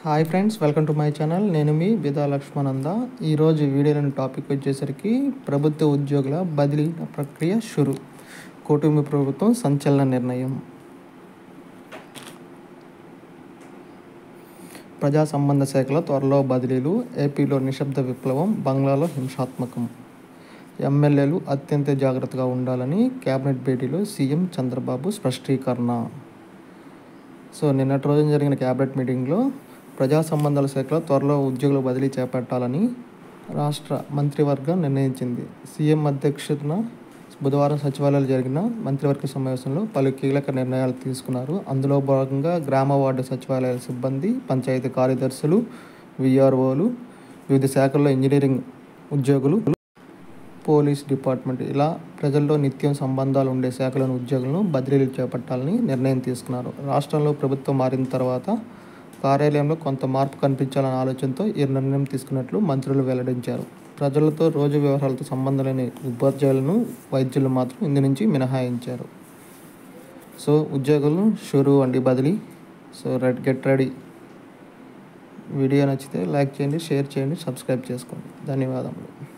hi friends welcome to my channel నేను మీ బిదా లక్ష్మణంద ఈరోజు వీడియోలోని టాపిక్ వచ్చేసరికి ప్రభుత్వ ఉద్యోగుల బదిలీ ప్రక్రియ షురు కూటమి ప్రభుత్వం సంచలన నిర్ణయం ప్రజా సంబంధ శాఖలో త్వరలో బదిలీలు ఏపీలో నిశ్శబ్ద విప్లవం బంగ్లాలో హింసాత్మకం ఎమ్మెల్యేలు అత్యంత జాగ్రత్తగా ఉండాలని కేబినెట్ భేటీలో సీఎం చంద్రబాబు స్పష్టీకరణ సో నిన్నటి రోజున జరిగిన క్యాబినెట్ మీటింగ్లో ప్రజా సంబంధాల శాఖలో త్వరలో ఉద్యోగుల బదిలీ చేపట్టాలని రాష్ట్ర మంత్రివర్గం నిర్ణయించింది సీఎం అధ్యక్షతన బుధవారం సచివాలయాలు జరిగిన మంత్రివర్గ సమావేశంలో పలు కీలక నిర్ణయాలు తీసుకున్నారు అందులో భాగంగా గ్రామ వార్డు సచివాలయాల సిబ్బంది పంచాయతీ కార్యదర్శులు విఆర్ఓలు వివిధ శాఖల్లో ఇంజనీరింగ్ ఉద్యోగులు పోలీస్ డిపార్ట్మెంట్ ఇలా ప్రజల్లో నిత్యం సంబంధాలు ఉండే శాఖలోని ఉద్యోగులను బదిలీలు చేపట్టాలని నిర్ణయం తీసుకున్నారు రాష్ట్రంలో ప్రభుత్వం మారిన తర్వాత కార్యాలయంలో కొంత మార్పు కనిపించాలనే ఆలోచనతో ఈ నిర్ణయం తీసుకున్నట్లు మంత్రులు వెల్లడించారు ప్రజలతో రోజు వ్యవహారాలతో సంబంధం లేని ఉపాధ్యాయులను వైద్యులు మాత్రం ఇందు నుంచి మినహాయించారు సో ఉద్యోగులు షురు అండి బదిలీ so red get ready video నచ్చితే లైక్ చేయండి షేర్ చేయండి సబ్స్క్రైబ్ చేసుకోండి ధన్యవాదములు